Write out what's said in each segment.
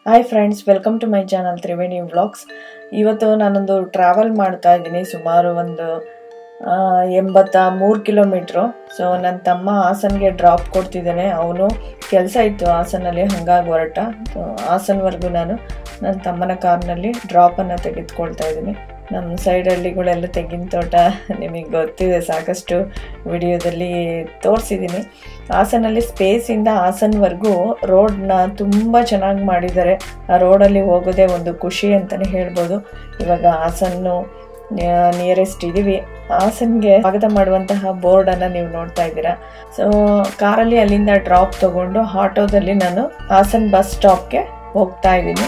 Hi friends welcome to my channel Triveni vlogs ಇವತ್ತು ನಾನೊಂದು travel ಮಾಡ್ತಾ ಇದ್ದೀನಿ ಸುಮಾರು ಒಂದು ಆ, ಎಂಬತ್ತ ಮೂರು ಕಿಲೋಮೀಟ್ರು ಸೊ ನನ್ನ ತಮ್ಮ ಹಾಸನ್ಗೆ ಡ್ರಾಪ್ ಕೊಡ್ತಿದ್ದಾನೆ ಅವನು ಕೆಲಸ ಇತ್ತು ಹಾಸನಲ್ಲಿ ಹಂಗಾಗಿ ಹೊರಟ ಸೊ ಹಾಸನ್ವರೆಗೂ ನಾನು ನನ್ನ ತಮ್ಮನ ಕಾರ್ನಲ್ಲಿ ಡ್ರಾಪನ್ನು ತೆಗೆದುಕೊಳ್ತಾ ಇದ್ದೀನಿ ನಮ್ಮ ಸೈಡ್ ಹಳ್ಳಿಗಳೆಲ್ಲ ತೆಂಗಿನ ತೋಟ ನಿಮಗೆ ಗೊತ್ತಿದೆ ಸಾಕಷ್ಟು ವಿಡಿಯೋದಲ್ಲಿ ತೋರಿಸಿದ್ದೀನಿ ಹಾಸನಲ್ಲಿ ಸ್ಪೇಸಿಂದ ಹಾಸನ್ವರೆಗೂ ರೋಡ್ನ ತುಂಬ ಚೆನ್ನಾಗಿ ಮಾಡಿದ್ದಾರೆ ಆ ರೋಡಲ್ಲಿ ಹೋಗೋದೇ ಒಂದು ಖುಷಿ ಅಂತಲೇ ಹೇಳ್ಬೋದು ಇವಾಗ ಹಾಸನ್ನು ನಿಯರೆಸ್ಟ್ ಇದ್ದೀವಿ ಹಾಸನ್ಗೆ ಸ್ವಾಗತ ಮಾಡುವಂತಹ ಬೋರ್ಡನ್ನು ನೀವು ನೋಡ್ತಾ ಇದ್ದೀರಾ ಸೊ ಕಾರಲ್ಲಿ ಅಲ್ಲಿಂದ ಡ್ರಾಪ್ ತಗೊಂಡು ಆಟೋದಲ್ಲಿ ನಾನು ಹಾಸನ್ ಬಸ್ ಸ್ಟಾಪ್ಗೆ ಹೋಗ್ತಾ ಇದ್ದೀನಿ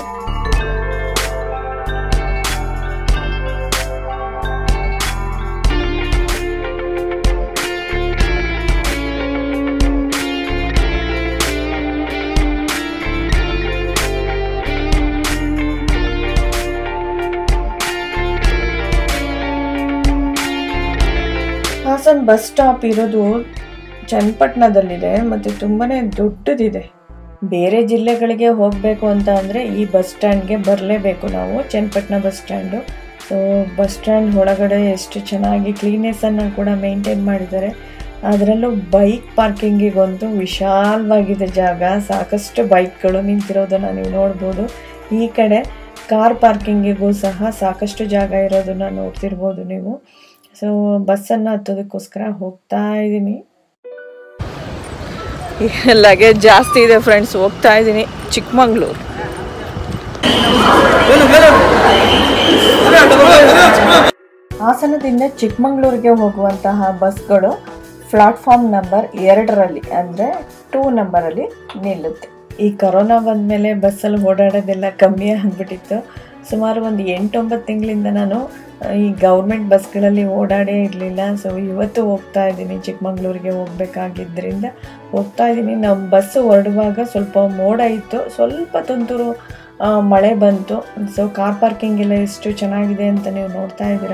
ಹಾಸನ್ ಬಸ್ ಸ್ಟಾಪ್ ಇರೋದು ಚನ್ನಪಟ್ಟಣದಲ್ಲಿದೆ ಮತ್ತು ತುಂಬಾನೇ ದೊಡ್ಡದಿದೆ ಬೇರೆ ಜಿಲ್ಲೆಗಳಿಗೆ ಹೋಗಬೇಕು ಅಂತ ಅಂದರೆ ಈ ಬಸ್ ಸ್ಟ್ಯಾಂಡ್ಗೆ ಬರಲೇಬೇಕು ನಾವು Channapatna bus stand so bus stand ಒಳಗಡೆ ಎಷ್ಟು ಚೆನ್ನಾಗಿ ಕ್ಲೀನೆಸ್ಸನ್ನು ಕೂಡ ಮೇಂಟೈನ್ ಮಾಡಿದ್ದಾರೆ ಅದರಲ್ಲೂ ಬೈಕ್ ಪಾರ್ಕಿಂಗಿಗಂತೂ ವಿಶಾಲವಾಗಿದೆ ಜಾಗ ಸಾಕಷ್ಟು ಬೈಕ್ಗಳು ನಿಂತಿರೋದನ್ನು ನೀವು ನೋಡ್ಬೋದು ಈ ಕಡೆ ಕಾರ್ ಪಾರ್ಕಿಂಗಿಗೂ ಸಹ ಸಾಕಷ್ಟು ಜಾಗ ಇರೋದನ್ನು ನೋಡ್ತಿರ್ಬೋದು ನೀವು ಸೊ ಬಸ್ಸನ್ನು ಹತ್ತೋದಕ್ಕೋಸ್ಕರ ಹೋಗ್ತಾ ಇದ್ದೀನಿ ಲಗೇಜ್ ಜಾಸ್ತಿ ಇದೆ ಫ್ರೆಂಡ್ಸ್ ಹೋಗ್ತಾ ಇದ್ದೀನಿ ಚಿಕ್ಕಮಂಗ್ಳೂರು ಹಾಸನದಿಂದ ಚಿಕ್ಕಮಂಗ್ಳೂರಿಗೆ ಹೋಗುವಂತಹ ಬಸ್ಗಳು ಪ್ಲಾಟ್ಫಾರ್ಮ್ ನಂಬರ್ ಎರಡರಲ್ಲಿ ಅಂದರೆ ಟೂ ನಂಬರಲ್ಲಿ ನಿಲ್ಲುತ್ತೆ ಈ ಕರೋನಾ ಬಂದಮೇಲೆ ಬಸ್ಸಲ್ಲಿ ಓಡಾಡೋದೆಲ್ಲ ಕಮ್ಮಿ ಆಗಿಬಿಟ್ಟಿತ್ತು ಸುಮಾರು ಒಂದು ಎಂಟೊಂಬತ್ತು ತಿಂಗಳಿಂದ ನಾನು ಈ ಗೌರ್ಮೆಂಟ್ ಬಸ್ಗಳಲ್ಲಿ ಓಡಾಡೇ ಇರಲಿಲ್ಲ ಸೊ ಇವತ್ತು ಹೋಗ್ತಾ ಇದ್ದೀನಿ ಚಿಕ್ಕಮಂಗ್ಳೂರಿಗೆ ಹೋಗಬೇಕಾಗಿದ್ದರಿಂದ ಹೋಗ್ತಾ ಇದ್ದೀನಿ ನಮ್ಮ ಬಸ್ ಹೊರಡುವಾಗ ಸ್ವಲ್ಪ ಮೋಡ ಇತ್ತು ಸ್ವಲ್ಪ ತುಂತುರು ಆ, ಮಳೆ ಬಂತು ಸೊ ಕಾರ್ ಪಾರ್ಕಿಂಗ್ ಎಲ್ಲ ಎಷ್ಟು ಚೆನ್ನಾಗಿದೆ ಅಂತ ನೀವು ನೋಡ್ತಾ ಇದ್ದೀರಾ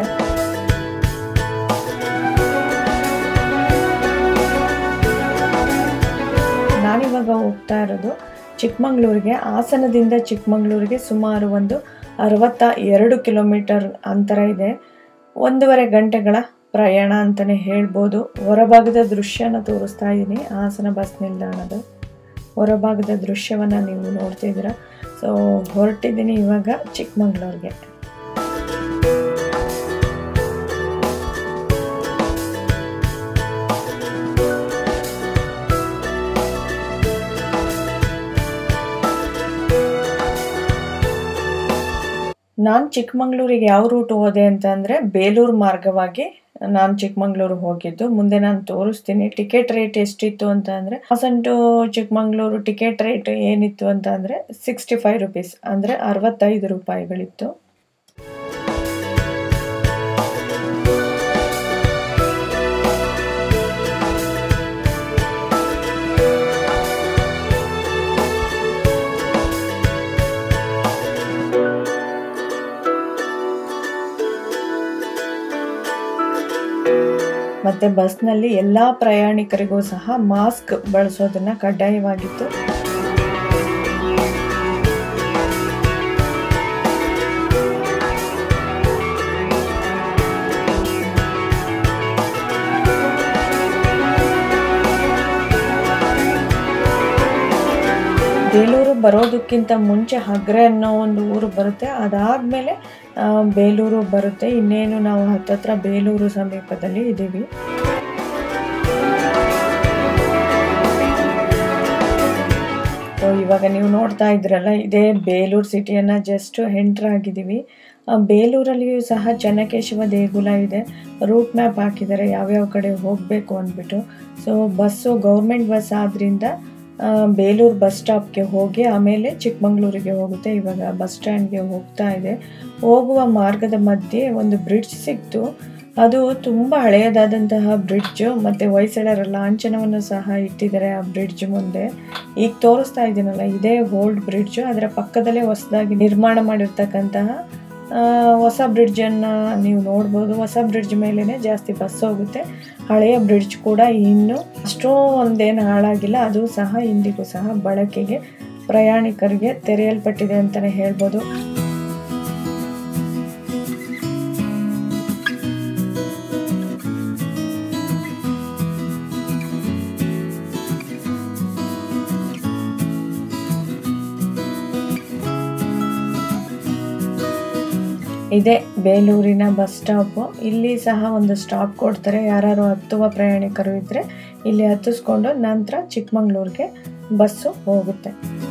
ನಾನಿವಾಗ ಹೋಗ್ತಾ ಇರೋದು ಚಿಕ್ಕಮಂಗ್ಳೂರಿಗೆ ಹಾಸನದಿಂದ ಚಿಕ್ಕಮಂಗ್ಳೂರಿಗೆ ಸುಮಾರು ಒಂದು ಅರವತ್ತ ಎರಡು ಕಿಲೋಮೀಟರ್ ಅಂತರ ಇದೆ ಒಂದೂವರೆ ಗಂಟೆಗಳ ಪ್ರಯಾಣ ಅಂತಲೇ ಹೇಳ್ಬೋದು ಹೊರಭಾಗದ ದೃಶ್ಯನ ತೋರಿಸ್ತಾ ಇದ್ದೀನಿ ಹಾಸನ ಬಸ್ ನಿಲ್ದಾಣದ ಹೊರಭಾಗದ ದೃಶ್ಯವನ್ನು ನೀವು ನೋಡ್ತಿದ್ದೀರಾ ಸೊ ಹೊರಟಿದ್ದೀನಿ ಇವಾಗ ಚಿಕ್ಕಮಂಗ್ಳೂರಿಗೆ ನಾನು ಚಿಕ್ಕಮಂಗ್ಳೂರಿಗೆ ಯಾವ ರೂಟ್ ಹೋದೆ ಅಂತ ಅಂದರೆ ಬೇಲೂರು ಮಾರ್ಗವಾಗಿ ನಾನು ಚಿಕ್ಕಮಂಗ್ಳೂರು ಹೋಗಿದ್ದು ಮುಂದೆ ನಾನು ತೋರಿಸ್ತೀನಿ ಟಿಕೆಟ್ ರೇಟ್ ಎಷ್ಟಿತ್ತು ಅಂತ ಅಂದರೆ Hassan to Chikmagalur ticket rate ಏನಿತ್ತು ಅಂತ ಅಂದರೆ ಸಿಕ್ಸ್ಟಿ ಫೈವ್ ರುಪೀಸ್ ಅಂದರೆ ಅರವತ್ತೈದು ರೂಪಾಯಿಗಳಿತ್ತು ಮತ್ತೆ ಬಸ್ನಲ್ಲಿ ಎಲ್ಲ ಪ್ರಯಾಣಿಕರಿಗೂ ಸಹ ಮಾಸ್ಕ್ ಬಳಸೋದನ್ನ ಕಡ್ಡಾಯವಾಗಿತ್ತು ಬೇಲೂರು ಬರೋದಕ್ಕಿಂತ ಮುಂಚೆ ಹಗ್ರೆ ಅನ್ನೋ ಒಂದು ಊರು ಬರುತ್ತೆ ಅದಾದಮೇಲೆ ಬೇಲೂರು ಬರುತ್ತೆ ಇನ್ನೇನು ನಾವು ಹತ್ತತ್ರ ಬೇಲೂರು ಸಮೀಪದಲ್ಲಿ ಇದ್ದೀವಿ ಸೊ ಇವಾಗ ನೀವು ನೋಡ್ತಾ ಇದ್ರಲ್ಲ ಇದೇ ಬೇಲೂರು ಸಿಟಿಯನ್ನು ಜಸ್ಟ್ ಎಂಟ್ರ್ ಆಗಿದ್ದೀವಿ ಆ, ಬೇಲೂರಲ್ಲಿಯೂ ಸಹ ಚೆನ್ನಕೇಶವ ದೇಗುಲ ಇದೆ ರೂಟ್ ಮ್ಯಾಪ್ ಹಾಕಿದ್ದಾರೆ ಯಾವ್ಯಾವ ಕಡೆ ಹೋಗಬೇಕು ಅಂದ್ಬಿಟ್ಟು ಸೊ ಬಸ್ಸು ಗೌರ್ಮೆಂಟ್ ಬಸ್ ಆದ್ದರಿಂದ ಆ, ಬೇಲೂರು ಬಸ್ ಸ್ಟಾಪ್ಗೆ ಹೋಗಿ ಆಮೇಲೆ ಚಿಕ್ಕಮಂಗ್ಳೂರಿಗೆ ಹೋಗುತ್ತೆ ಇವಾಗ ಬಸ್ ಸ್ಟ್ಯಾಂಡ್ಗೆ ಹೋಗ್ತಾ ಇದೆ ಹೋಗುವ ಮಾರ್ಗದ ಮಧ್ಯೆ ಒಂದು ಬ್ರಿಡ್ಜ್ ಸಿಕ್ತು ಅದು ತುಂಬ ಹಳೆಯದಾದಂತಹ ಬ್ರಿಡ್ಜು ಮತ್ತು ಹೊಯ್ಸಳರ ಲಾಂಛನವನ್ನು ಸಹ ಇಟ್ಟಿದ್ದಾರೆ ಆ ಬ್ರಿಡ್ಜ್ ಮುಂದೆ ಈಗ ತೋರಿಸ್ತಾ ಇದ್ದೀನಲ್ಲ ಇದೇ ಓಲ್ಡ್ ಬ್ರಿಡ್ಜು ಅದರ ಪಕ್ಕದಲ್ಲೇ ಹೊಸದಾಗಿ ನಿರ್ಮಾಣ ಮಾಡಿರ್ತಕ್ಕಂತಹ ಆ, ಹೊಸ ಬ್ರಿಡ್ಜನ್ನು ನೀವು ನೋಡ್ಬೋದು ಹೊಸ ಬ್ರಿಡ್ಜ್ ಮೇಲೇ ಜಾಸ್ತಿ ಬಸ್ ಹೋಗುತ್ತೆ ಹಳೆಯ ಬ್ರಿಡ್ಜ್ ಕೂಡ ಇನ್ನು ಅಷ್ಟೊಂದೇನು ಹಾಳಾಗಿಲ್ಲ ಅದು ಸಹ ಇಂದಿಗೂ ಸಹ ಬಳಕೆಗೆ ಪ್ರಯಾಣಿಕರಿಗೆ ತೆರೆಯಲ್ಪಟ್ಟಿದೆ ಅಂತಲೇ ಹೇಳ್ಬೋದು ಇದೇ ಬೇಲೂರಿನ ಬಸ್ ಸ್ಟಾಪು ಇಲ್ಲಿ ಸಹ ಒಂದು ಸ್ಟಾಪ್ ಕೊಡ್ತಾರೆ ಯಾರು ಹತ್ತುವ ಪ್ರಯಾಣಿಕರು ಇದ್ದರೆ ಇಲ್ಲಿ ಹತ್ತಿಸ್ಕೊಂಡು ನಂತರ ಚಿಕ್ಕಮಂಗ್ಳೂರಿಗೆ ಬಸ್ಸು ಹೋಗುತ್ತೆ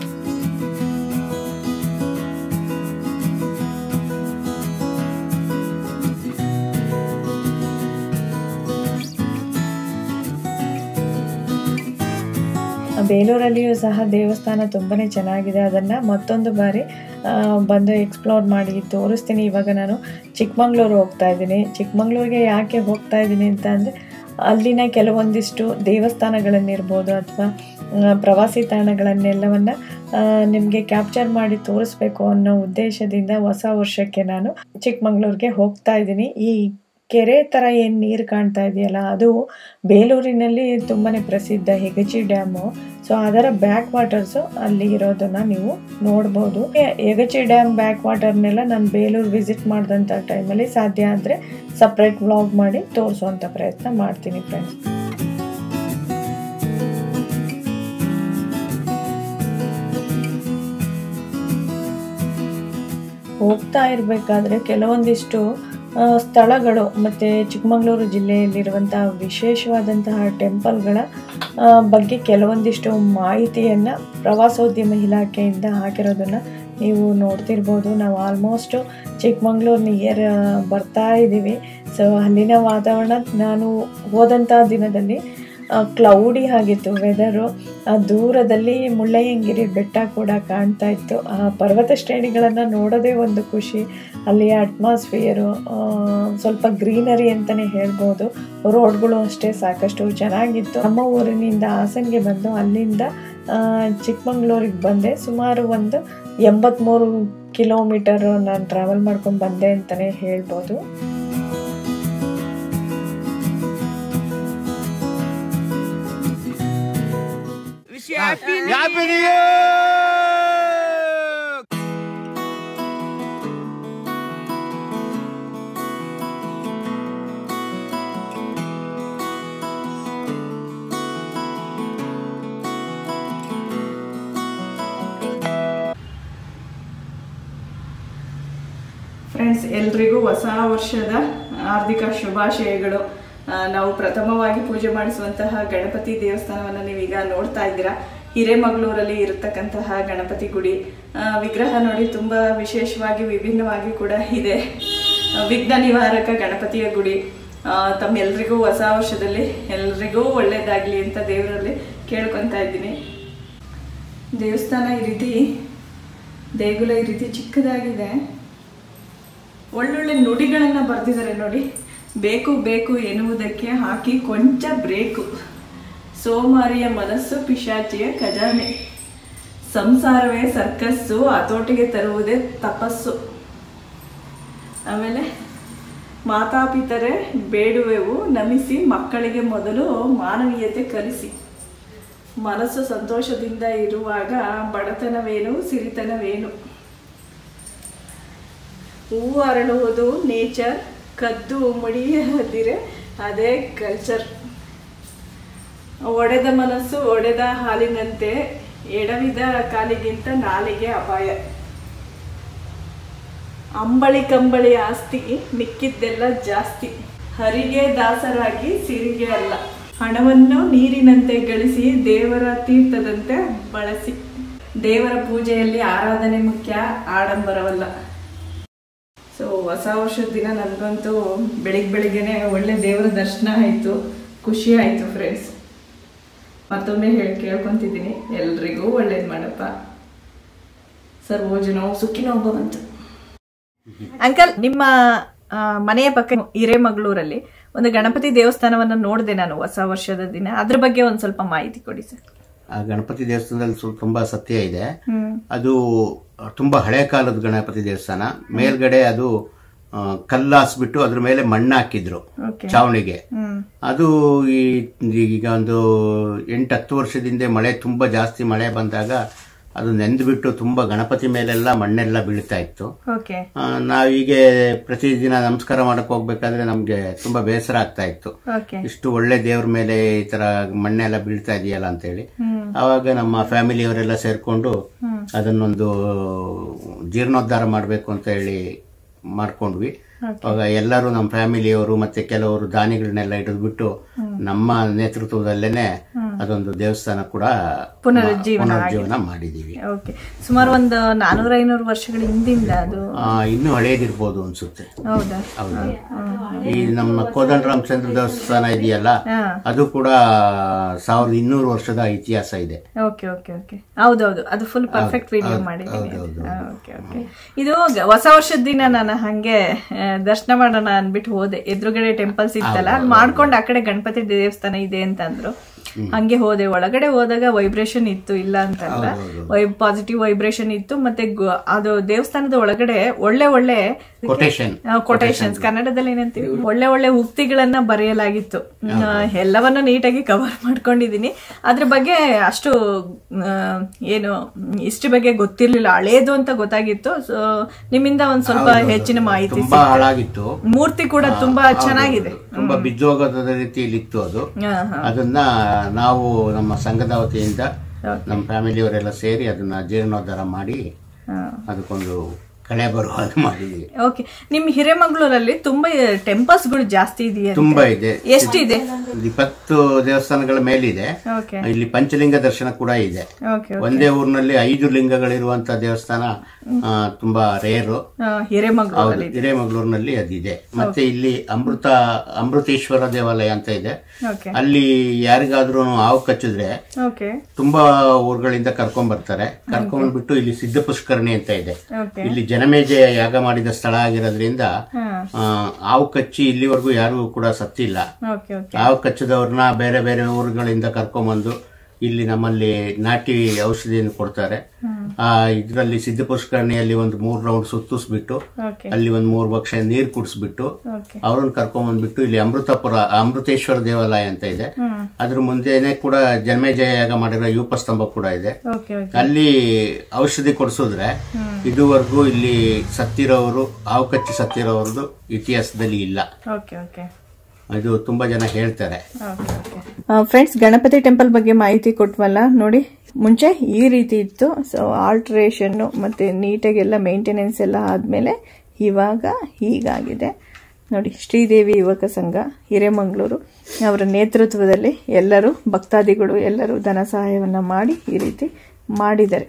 ಬೇಲೂರಲ್ಲಿಯೂ ಸಹ ದೇವಸ್ಥಾನ ತುಂಬಾ ಚೆನ್ನಾಗಿದೆ ಅದನ್ನು ಮತ್ತೊಂದು ಬಾರಿ ಆ, ಬಂದು ಎಕ್ಸ್ಪ್ಲೋರ್ ಮಾಡಿ ತೋರಿಸ್ತೀನಿ ಇವಾಗ ನಾನು ಚಿಕ್ಕಮಂಗ್ಳೂರು ಹೋಗ್ತಾ ಇದ್ದೀನಿ ಚಿಕ್ಕಮಂಗ್ಳೂರಿಗೆ ಯಾಕೆ ಹೋಗ್ತಾ ಇದ್ದೀನಿ ಅಂತ ಅಂದರೆ ಅಲ್ಲಿನ ಕೆಲವೊಂದಿಷ್ಟು ದೇವಸ್ಥಾನಗಳನ್ನಿರ್ಬೋದು ಅಥವಾ ಪ್ರವಾಸಿ ತಾಣಗಳನ್ನೆಲ್ಲವನ್ನು ನಿಮಗೆ ಕ್ಯಾಪ್ಚರ್ ಮಾಡಿ ತೋರಿಸ್ಬೇಕು ಅನ್ನೋ ಉದ್ದೇಶದಿಂದ ಹೊಸ ವರ್ಷಕ್ಕೆ ನಾನು ಚಿಕ್ಕಮಂಗ್ಳೂರಿಗೆ ಹೋಗ್ತಾ ಇದ್ದೀನಿ ಈ ಕೆರೆ ಥರ ಏನು ನೀರು ಕಾಣ್ತಾ ಇದೆಯಲ್ಲ ಅದು ಬೇಲೂರಿನಲ್ಲಿ ತುಂಬಾ ಪ್ರಸಿದ್ಧ ಹೆಗಚಿ ಡ್ಯಾಮು ಸೊ ಅದರ ಬ್ಯಾಕ್ ವಾಟರ್ಸು ಅಲ್ಲಿ ಇರೋದನ್ನ ನೀವು ನೋಡ್ಬೋದು ಹೆಗಚಿ ಡ್ಯಾಮ್ ಬ್ಯಾಕ್ ವಾಟರ್ನೆಲ್ಲ ನಾನು ಬೇಲೂರು ವಿಸಿಟ್ ಮಾಡಿದಂಥ ಟೈಮಲ್ಲಿ ಸಾಧ್ಯ ಆದರೆ ಸಪ್ರೇಟ್ ವ್ಲಾಗ್ ಮಾಡಿ ತೋರಿಸುವಂಥ ಪ್ರಯತ್ನ ಮಾಡ್ತೀನಿ ಫ್ರೆಂಡ್ಸ್ ಹೋಗ್ತಾ ಇರಬೇಕಾದ್ರೆ ಕೆಲವೊಂದಿಷ್ಟು ಆ, ಸ್ಥಳಗಳು ಮತ್ತು ಚಿಕ್ಕಮಗಳೂರು ಜಿಲ್ಲೆಯಲ್ಲಿರುವಂತಹ ವಿಶೇಷವಾದಂತಹ ಟೆಂಪಲ್ಗಳ ಆ, ಬಗ್ಗೆ ಕೆಲವೊಂದಿಷ್ಟು ಮಾಹಿತಿಯನ್ನು ಪ್ರವಾಸೋದ್ಯಮ ಇಲಾಖೆಯಿಂದ ಹಾಕಿರೋದನ್ನು ನೀವು ನೋಡ್ತಿರ್ಬೋದು ನಾವು ಆಲ್ಮೋಸ್ಟು ಚಿಕ್ಕಮಂಗ್ಳೂರು ನಿಯರ್ ಬರ್ತಾ ಇದ್ದೀವಿ ಸೊ ಅಲ್ಲಿನ ವಾತಾವರಣ ನಾನು ಹೋದಂಥ ದಿನದಲ್ಲಿ ಕ್ಲೌಡಿ ಆಗಿತ್ತು ವೆದರು ದೂರದಲ್ಲಿ ಮುಳ್ಳಯ್ಯನಗಿರಿ ಬೆಟ್ಟ ಕೂಡ ಕಾಣ್ತಾ ಇತ್ತು ಆ ಪರ್ವತ ಶ್ರೇಣಿಗಳನ್ನು ನೋಡೋದೇ ಒಂದು ಖುಷಿ ಅಲ್ಲಿಯ ಅಟ್ಮಾಸ್ಫಿಯರು ಸ್ವಲ್ಪ ಗ್ರೀನರಿ ಅಂತಲೇ ಹೇಳ್ಬೋದು ರೋಡ್ಗಳು ಅಷ್ಟೇ ಸಾಕಷ್ಟು ಚೆನ್ನಾಗಿತ್ತು ನಮ್ಮ ಊರಿನಿಂದ ಹಾಸನ್ಗೆ ಬಂದು ಅಲ್ಲಿಂದ ಆ, ಚಿಕ್ಕಮಂಗ್ಳೂರಿಗೆ ಬಂದೆ ಸುಮಾರು ಒಂದು ಎಂಬತ್ತ್ಮೂರು ಕಿಲೋಮೀಟರ್ ನಾನು ಟ್ರಾವೆಲ್ ಮಾಡ್ಕೊಂಡು ಬಂದೆ ಅಂತಲೇ ಹೇಳ್ಬೋದು Happy New Year! ಫ್ರೆಂಡ್ಸ್ ಎಲ್ರಿಗೂ ಹೊಸ ವರ್ಷದ ಹಾರ್ದಿಕ ಶುಭಾಶಯಗಳು ಆ, ನಾವು ಪ್ರಥಮವಾಗಿ ಪೂಜೆ ಮಾಡಿಸುವಂತಹ ಗಣಪತಿ ದೇವಸ್ಥಾನವನ್ನು ನೀವೀಗ ನೋಡ್ತಾ ಇದ್ದೀರಾ ಹಿರೇಮಗಳೂರಲ್ಲಿ ಇರತಕ್ಕಂತಹ ಗಣಪತಿ ಗುಡಿ ಆ, ವಿಗ್ರಹ ನೋಡಿ ತುಂಬ ವಿಶೇಷವಾಗಿ ವಿಭಿನ್ನವಾಗಿ ಕೂಡ ಇದೆ ಆ, ವಿಘ್ನ ನಿವಾರಕ ಗಣಪತಿಯ ಗುಡಿ ಆ, ತಮ್ಮೆಲ್ರಿಗೂ ಹೊಸ ವರ್ಷದಲ್ಲಿ ಎಲ್ರಿಗೂ ಒಳ್ಳೇದಾಗಲಿ ಅಂತ ದೇವರಲ್ಲಿ ಕೇಳ್ಕೊತಾ ಇದ್ದೀನಿ ದೇವಸ್ಥಾನ ಈ ರೀತಿ ದೇಗುಲ ಈ ರೀತಿ ಚಿಕ್ಕದಾಗಿದೆ ಒಳ್ಳೊಳ್ಳೆ ನುಡಿಗಳನ್ನು ಬರೆದಿದ್ದಾರೆ ನೋಡಿ ಬೇಕು ಬೇಕು ಎನ್ನುವುದಕ್ಕೆ ಹಾಕಿ ಕೊಂಚ ಬ್ರೇಕು ಸೋಮಾರಿಯ ಮನಸ್ಸು ಪಿಶಾಚಿಯ ಖಜಾನೆ ಸಂಸಾರವೇ ಸರ್ಕಸ್ಸು ಹತೋಟಿಗೆ ತರುವುದೇ ತಪಸ್ಸು ಆಮೇಲೆ ಮಾತಾಪಿತರೆ ಬೇಡುವೆವು ನಮಿಸಿ ಮಕ್ಕಳಿಗೆ ಮೊದಲು ಮಾನವೀಯತೆ ಕಲಿಸಿ ಮನಸ್ಸು ಸಂತೋಷದಿಂದ ಇರುವಾಗ ಬಡತನವೇನು ಸಿರಿತನವೇನು ಹೂವು ಅರಳುವುದು ನೇಚರ್ ಕದ್ದು ಮುಡಿಯದಿರೆ ಅದೇ ಕಲ್ಚರ್ ಒಡೆದ ಮನಸ್ಸು ಒಡೆದ ಹಾಲಿನಂತೆ ಎಡವಿದ ಕಾಲಿಗಿಂತ ನಾಲಿಗೆ ಅಪಾಯ ಅಂಬಳಿ ಕಂಬಳಿ ಆಸ್ತಿ ಮಿಕ್ಕಿದ್ದೆಲ್ಲ ಜಾಸ್ತಿ ಹರಿಗೆ ದಾಸರಾಗಿ ಸಿರಿಗೆ ಅಲ್ಲ ಹಣವನ್ನು ನೀರಿನಂತೆ ಗಳಿಸಿ ದೇವರ ತೀರ್ಥದಂತೆ ಬಳಸಿ ದೇವರ ಪೂಜೆಯಲ್ಲಿ ಆರಾಧನೆ ಮುಖ್ಯ ಆಡಂಬರವಲ್ಲ ಸೊ ಹೊಸ ವರ್ಷದ ದಿನ ನನಗಂತೂ ಬೆಳಿಗ್ಗೆ ಬೆಳಿಗ್ಗೆನೆ ಒಳ್ಳೆ ದೇವರ ದರ್ಶನ ಆಯಿತು ಖುಷಿ ಆಯಿತು ಫ್ರೆಂಡ್ಸ್ ಮತ್ತೊಮ್ಮೆ ಹೇಳಿ ಕೇಳ್ಕೊತಿದ್ದೀನಿ ಎಲ್ರಿಗೂ ಒಳ್ಳೇದು ಮಾಡಪ್ಪ ಸರ್ವೋಜನೋ ಸುಖಿನೋ ಭವಂತು ಅಂಕಲ್ ನಿಮ್ಮ ಆ, ಮನೆಯ ಪಕ್ಕ ಹಿರೇಮಗಳೂರಲ್ಲಿ ಒಂದು ಗಣಪತಿ ದೇವಸ್ಥಾನವನ್ನ ನೋಡಿದೆ ನಾನು ಹೊಸ ವರ್ಷದ ದಿನ ಅದ್ರ ಬಗ್ಗೆ ಒಂದ್ ಸ್ವಲ್ಪ ಮಾಹಿತಿ ಕೊಡಿ ಸರ್ ಆ ಗಣಪತಿ ದೇವಸ್ಥಾನದಲ್ಲಿ ಸ್ವಲ್ಪ ತುಂಬಾ ಸತ್ಯ ಇದೆ ಹ್ಮ್ ಅದು ತುಂಬಾ ಹಳೆ ಕಾಲದ ಗಣಪತಿ ದೇವಸ್ಥಾನ ಮೇಲ್ಗಡೆ ಅದು ಆ, ಕಲ್ಲಾಸ್ಬಿಟ್ಟು ಅದ್ರ ಮೇಲೆ ಮಣ್ಣು ಹಾಕಿದ್ರು ಓಕೆ ಚಾವಣಿಗೆ ಹ್ಮ್ ಅದು ಈ ಈಗ ಒಂದು ಎಂಟು ಹತ್ತು ವರ್ಷದಿಂದ ಮಳೆ ತುಂಬಾ ಜಾಸ್ತಿ ಮಳೆ ಬಂದಾಗ ಅದು ನೆಂದ್ಬಿಟ್ಟು ತುಂಬಾ ಗಣಪತಿ ಮೇಲೆಲ್ಲ ಮಣ್ಣೆಲ್ಲ ಬೀಳ್ತಾ ಇತ್ತು ಓಕೆ ಆ, ನಾವೀಗೆ ಪ್ರತಿದಿನ ನಮಸ್ಕಾರ ಮಾಡಕ್ ಹೋಗ್ಬೇಕಾದ್ರೆ ನಮ್ಗೆ ತುಂಬಾ ಬೇಸರ ಆಗ್ತಾ ಇತ್ತು ಓಕೆ ಇಷ್ಟು ಒಳ್ಳೆ ದೇವ್ರ ಮೇಲೆ ಈ ತರ ಮಣ್ಣೆಲ್ಲ ಬೀಳ್ತಾ ಇದೆಯಲ್ಲ ಅಂತೇಳಿ ಆವಾಗ ನಮ್ಮ ಫ್ಯಾಮಿಲಿಯವರೆಲ್ಲ ಸೇರ್ಕೊಂಡು ಅದನ್ನೊಂದು ಜೀರ್ಣೋದ್ಧಾರ ಮಾಡಬೇಕು ಅಂತ ಹೇಳಿ ಮಾಡ್ಕೊಂಡ್ವಿ ಅವಾಗ ಎಲ್ಲರೂ ನಮ್ಮ ಫ್ಯಾಮಿಲಿಯವರು ಮತ್ತೆ ಕೆಲವರು ದಾನಿಗಳನ್ನೆಲ್ಲ ಹಿಡಿದ್ಬಿಟ್ಟು ನಮ್ಮ ನೇತೃತ್ವದಲ್ಲೇನೆ ಅದೊಂದು ದೇವಸ್ಥಾನ ಕೂಡ ಪುನರುಜ್ಜೀವನ ಪುನರುಜ್ಜೀವನ ಮಾಡಿದೀವಿ ಓಕೆ ಸುಮಾರು ಒಂದು ನಾನೂರ ಐನೂರು ವರ್ಷಗಳ ಹಿಂದಿಂದ ಅದು ಆ, ಇನ್ನೂ ಹಳೇದಿರ್ಬೋದು ಅನ್ಸುತ್ತೆ ಹೌದಾ ಹೌದು ಈ ನಮ್ಮ ಕೋದಂಡ ರಾಮಚಂದ್ರ ದೇವಸ್ಥಾನ ಇದೆಯಲ್ಲ ಹಾ ಅದು ಕೂಡ ಸಾವಿರದ ಇನ್ನೂರು ವರ್ಷದ ಇತಿಹಾಸ ಇದೆ ಓಕೆ ಓಕೆ ಓಕೆ ಹೌದೌದು ಅದು ಫುಲ್ ಪರ್ಫೆಕ್ಟ್ ವಿಡಿಯೋ ಮಾಡಿದ್ದೀನಿ ಹೌದು, ಓಕೆ ಓಕೆ ಇದು ಗ- ಹೊಸ ವರ್ಷದ ದಿನ ನಾನು ಹಂಗೆ ಆ, ದರ್ಶನ ಮಾಡೋಣ ಅನ್ಬಿಟ್ಟು ಹೋದೆ ಎದುರುಗಡೆ ಟೆಂಪಲ್ಸ್ ಇತ್ತಲ್ಲ ಅಲ್ಲಿ ಮಾಡ್ಕೊಂಡು ಆ ಕಡೆ ಗಣಪತಿ ದೇವಸ್ಥಾನ ಇದೆ ಅಂತ ಅಂದ್ರು ಹಂಗೆ ಹೋದೆ ಒಳಗಡೆ ಹೋದಾಗ ವೈಬ್ರೇಷನ್ ಇತ್ತು ಇಲ್ಲ ಅಂತಲ್ಲ ಪಾಸಿಟಿವ್ ವೈಬ್ರೇಷನ್ ಇತ್ತು ಮತ್ತೆ ಗೊ- ಅದು ದೇವಸ್ಥಾನದ ಒಳಗಡೆ ಒಳ್ಳೆ ಒಳ್ಳೆ ಕೊಟೇಶನ್ ಕೊಟೇಶನ್ಸ್ ಕನ್ನಡದಲ್ಲಿ ಏನಂತೀವಿ ಒಳ್ಳೆ ಒಳ್ಳೆ ಉಕ್ತಿಗಳನ್ನ ಬರೆಯಲಾಗಿತ್ತು ಆ, ಎಲ್ಲವನ್ನ ನೀಟಾಗಿ ಕವರ್ ಮಾಡ್ಕೊಂಡಿದೀನಿ ಅದ್ರ ಬಗ್ಗೆ ಅಷ್ಟು ಆ, ಏನು ಇಷ್ಟ್ರ ಬಗ್ಗೆ ಗೊತ್ತಿರ್ಲಿಲ್ಲ ಹಳೇದು ಅಂತ ಗೊತ್ತಾಗಿತ್ತು ಸೊ ನಿಮ್ಮಿಂದ ಒಂದ್ ಸ್ವಲ್ಪ ಹೆಚ್ಚಿನ ಮಾಹಿತಿ ತುಂಬಾ ಹಾಳಾಗಿತ್ತು ಮೂರ್ತಿ ಕೂಡ ತುಂಬಾ ಚೆನ್ನಾಗಿದೆ ತುಂಬಾ ಬಿದ್ದೋಗದ ರೀತಿಯಲ್ಲಿ ಇತ್ತು ಅದು ಹಾ, ಹಾ. ಅದನ್ನ ನಾವು ನಮ್ಮ ಸಂಘದ ವತಿಯಿಂದ ನಮ್ಮ ಫ್ಯಾಮಿಲಿಯವರೆಲ್ಲ ಸೇರಿ ಅದನ್ನ ಜೀರ್ಣೋದ್ಧಾರ ಮಾಡಿ ಹಾ. ಅದಕ್ಕೊಂದು ಕಳೆ ಬರುವ ಹಾಗೆ ಮಾಡಿದ್ವಿ ಓಕೆ ನಿಮ್ ಹಿರೇಮಗಳೂರಲ್ಲಿ ತುಂಬಾ ಟೆಂಪಲ್ಸ್ ಗಳು ಜಾಸ್ತಿ ಇದೆಯಾ ತುಂಬಾ ಇದೆ ಎಷ್ಟಿದೆ ಒಂದು ಇಪ್ಪತ್ತು ದೇವಸ್ಥಾನಗಳ ಮೇಲಿದೆ ಓಕೆ ಇಲ್ಲಿ ಪಂಚಲಿಂಗ ದರ್ಶನ ಕೂಡ ಇದೆ ಓಕೆ ಒಂದೇ ಊರಿನಲ್ಲಿ ಐದು ಲಿಂಗಗಳಿರುವಂತ ದೇವಸ್ಥಾನ ಆ, ತುಂಬಾ ರೇರು ಹಿರೇಮಗಳೂರಲ್ಲಿ ಹಿರೇಮಗಳೂರಿನಲ್ಲಿ ಅದಿದೆ ಮತ್ತೆ ಇಲ್ಲಿ ಅಮೃತ ಅಮೃತೇಶ್ವರ ದೇವಾಲಯ ಅಂತ ಇದೆ ಓಕೆ ಅಲ್ಲಿ ಯಾರಿಗಾದ್ರೂ ಹಾವು ಕಚ್ಚಿದ್ರೆ ಓಕೆ ತುಂಬಾ ಊರುಗಳಿಂದ ಕರ್ಕೊಂಡ್ ಬರ್ತಾರೆ ಕರ್ಕೊಂಡ್ ಬಿಟ್ಟು ಇಲ್ಲಿ ಸಿದ್ಧ ಪುಷ್ಕರಣಿ ಅಂತ ಇದೆ ಓಕೆ ಇಲ್ಲಿ ಜನಮೇಜಯ ಯಾಗ ಮಾಡಿದ ಸ್ಥಳ ಆಗಿರೋದ್ರಿಂದ ಹಾ ಆ, ಹಾವು ಕಚ್ಚಿ ಇಲ್ಲಿವರೆಗೂ ಯಾರು ಕೂಡ ಸತ್ತಿಲ್ಲ ಓಕೆ ಓಕೆ ಹಾವು ಕಚ್ಚದವ್ರನ್ನ ಬೇರೆ ಬೇರೆ ಊರುಗಳಿಂದ ಕರ್ಕೊಂಬಂದು ಇಲ್ಲಿ ನಮ್ಮಲ್ಲಿ ನಾಟಿ ಔಷಧಿಯನ್ನು ಕೊಡ್ತಾರೆ ಆ ಇದರಲ್ಲಿ ಸಿದ್ಧ ಪುಷ್ಕರಣಿಯಲ್ಲಿ ಒಂದು ಮೂರ್ ರೌಂಡ್ ಸುತ್ತಿಸ್ಬಿಟ್ಟು ಓಕೆ ಅಲ್ಲಿ ಒಂದು ಮೂರು ಬಕ್ಷ ನೀರು ಕುಡಿಸ್ಬಿಟ್ಟು ಓಕೆ ಅವ್ರನ್ನ ಕರ್ಕೊಂಬಂದ್ಬಿಟ್ಟು ಇಲ್ಲಿ ಅಮೃತಪುರ ಅಮೃತೇಶ್ವರ ದೇವಾಲಯ ಅಂತ ಇದೆ ಹ್ಮ್ ಅದ್ರ ಮುಂದೆನೆ ಕೂಡ ಜನ್ಮೇಜಯ ಯಾಗ ಮಾಡಿರೋ ಯೂಪ ಸ್ತಂಭ ಕೂಡ ಇದೆ ಓಕೆ ಓಕೆ ಅಲ್ಲಿ ಔಷಧಿ ಕೊಡಿಸಿದ್ರೆ ಇದುವರೆಗೂ ಇಲ್ಲಿ ಸತ್ತಿರೋರು ಹಾವು ಕಚ್ಚಿ ಸತ್ತಿರೋರದು ಇತಿಹಾಸದಲ್ಲಿ ಇಲ್ಲ ಓಕೆ ಓಕೆ ಇದು ತುಂಬಾ ಜನ ಹೇಳ್ತಾರೆ ಫ್ರೆಂಡ್ಸ್ ಗಣಪತಿ ಟೆಂಪಲ್ ಬಗ್ಗೆ ಮಾಹಿತಿ ಕೊಟ್ವಲ್ಲ ನೋಡಿ ಮುಂಚೆ ಈ ರೀತಿ ಇತ್ತು ಸೊ ಆಲ್ಟ್ರೇಷನ್ ಮತ್ತೆ ನೀಟಾಗೆಲ್ಲ ಮೇಂಟೆನೆನ್ಸ್ ಎಲ್ಲ ಆದ್ಮೇಲೆ ಇವಾಗ ಹೀಗಾಗಿದೆ ನೋಡಿ ಶ್ರೀದೇವಿ ಯುವಕ ಸಂಘ ಹಿರೇಮಂಗಳೂರು ಅವರ ನೇತೃತ್ವದಲ್ಲಿ ಎಲ್ಲರೂ ಭಕ್ತಾದಿಗಳು ಎಲ್ಲರೂ ಧನ ಸಹಾಯವನ್ನ ಮಾಡಿ ಈ ರೀತಿ ಮಾಡಿದ್ದಾರೆ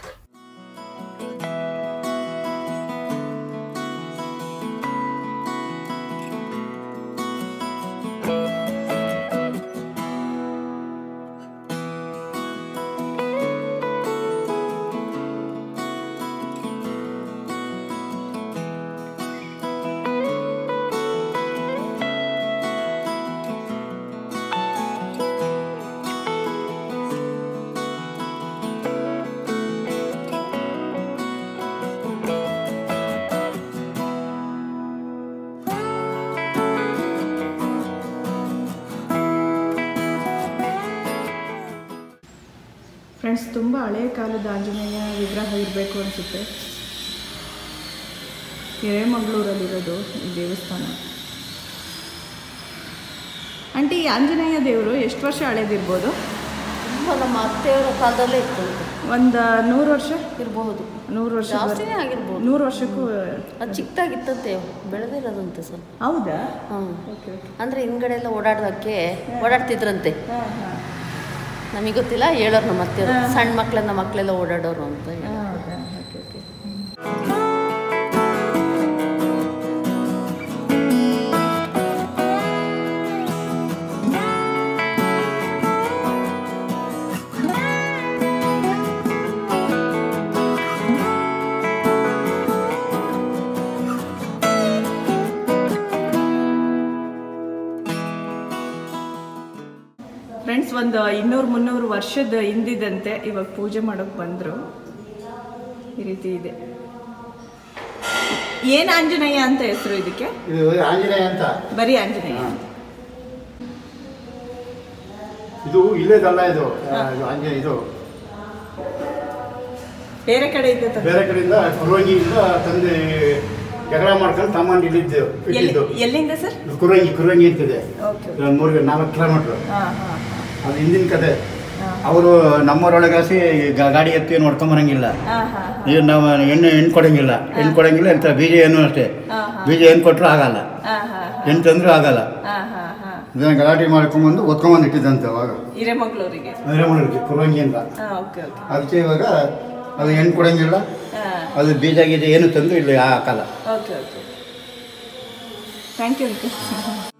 ಫ್ರೆಂಡ್ಸ್ ತುಂಬ ಹಳೆಯ ಕಾಲದ ಆಂಜನೇಯ ವಿಗ್ರಹ ಇರಬೇಕು ಅನಿಸುತ್ತೆ ಹಿರೇಮಗಳೂರಲ್ಲಿರೋದು ಈ ದೇವಸ್ಥಾನ ಆಂಟಿ ಈ ಆಂಜನೇಯ ದೇವರು ಎಷ್ಟು ವರ್ಷ ಹಳೇದಿರ್ಬೋದು ತುಂಬ ನಮ್ಮ ಅತ್ತೆಯವರ ಕಾಲದಲ್ಲೇ ಇತ್ತು ಅಂತ. ಒಂದು ನೂರು ವರ್ಷ ಇರಬಹುದು ನೂರು ವರ್ಷ ಜಾಸ್ತಿನೇ ಆಗಿರ್ಬೋದು ನೂರು ವರ್ಷಕ್ಕೂ ಅದು ಚಿಕ್ಕದಾಗಿತ್ತಂತೆ ಬೆಳೆದಿರೋದಂತೆ ಸ್ವಲ್ಪ ಹೌದಾ ಹಾಂ ಓಕೆ ಓಕೆ ಅಂದರೆ ಹಿಂದ್ಗಡೆ ಎಲ್ಲ ಓಡಾಡೋಕ್ಕೆ ಓಡಾಡ್ತಿದ್ರಂತೆ ಹಾಂ ಹಾಂ ನಮಗೆ ಗೊತ್ತಿಲ್ಲ ಹೇಳೋರು ನಮ್ಮ ಅತ್ತೆಯವರು ಸಣ್ಣ ಮಕ್ಕಳನ್ನ ಮಕ್ಕಳೆಲ್ಲ ಓಡಾಡೋರು ಅಂತ ಹೇಳಿ. ಹೌದಾ ಓಕೆ ಓಕೆ ಫ್ರೆಂಡ್ಸ್ ಒಂದು ಇನ್ನೂರು ಮುನ್ನೂರು ವರ್ಷದ ಹಿಂದಿದಂತೆ ಇವಾಗ ಪೂಜೆ ಮಾಡೋಕೆ ಬಂದರು ಈ ರೀತಿ ಇದೆ ಏನು ಆಂಜನೇಯ ಅಂತ ಹೆಸರು ಇದಕ್ಕೆ ಇದು ಆಂಜನೇಯ ಅಂತ ಬರೀ ಆಂಜನೇಯ ಇದು ಇಲ್ಲೇದಲ್ಲ ಇದು ಆ, ಇದು ಆಂಜನೇಯ ಇದು ಬೇರೆ ಕಡೆಯಿಂದ ತಂದು ಬೇರೆ ಕಡೆಯಿಂದ ಕುರಂಗಿಯಿಂದ ತಂದು ಜಗಳ ಮಾಡ್ಕೊಂಡು ತಮ್ಮಂದು ಇಲ್ಲಿದ್ದು ಎಲ್ಲಿ ಇಟ್ಟಿದ್ದು ಎಲ್ಲಿಂದ ಸರ್ ಕುರಂಗಿ ಕುರಂಗಿ ಅಂತಿದೆ ಓಕೆ ಒಂದು ಮೂರು ನಾಲ್ಕು ಕಿಲೋಮೀಟ್ರ್ ಹಾಂ ಹಾಂ ಅದು ಹಿಂದಿನ ಕತೆ ಅವರು ನಮ್ಮೂರೊಳಗಾಸಿ ಗಾ- ಗಾಡಿ ಎತ್ತಿ ಏನು ಹೊಡ್ಕೊಂಬರಂಗಿಲ್ಲ ಹಾಂ ಹಾಂ ಈಗ ನಾವು ಎಣ್ಣೆ ಹೆಣ್ಣು ಕೊಡಂಗಿಲ್ಲ ಹೆಣ್ಣು ಕೊಡಂಗಿಲ್ಲ ಎಂತ ಬೀಜ ಏನು ಅಷ್ಟೇ ಹಾಂ ಹಾಂ ಬೀಜ ಏನು ಕೊಟ್ಟರು ಆಗಲ್ಲ ಹಾಂ ಹಾಂ ಹೆಣ್ಣು ತಂದರೂ ಆಗಲ್ಲ ಹಾಂ ಹಾಂ ಹಾಂ ಇದನ್ನ ಗಲಾಟೆ ಮಾಡ್ಕೊಂಬಂದು ಒತ್ಕೊಂಬಂದು ಇಟ್ಟಿದ್ದಂತೆ ಅವಾಗ ಹಿರೇಮಗಳೂರಿಗೆ ಹಿರೇಮಣ್ಣರಿಗೆ ಕುರಂಗಿಯಿಂದ ಹಾಂ ಓಕೆ ಓಕೆ ಅದಕ್ಕೆ ಇವಾಗ ಅದು ಹೆಣ್ಣು ಕೊಡಂಗಿಲ್ಲ ಹಾಂ ಅದು ಬೀಜ ಗೀಜ ಏನು ತಂದು ಇಲ್ಲಿ ಹಾಕಲ್ಲ ಓಕೆ ಓಕೆ ಥ್ಯಾಂಕ್ ಯು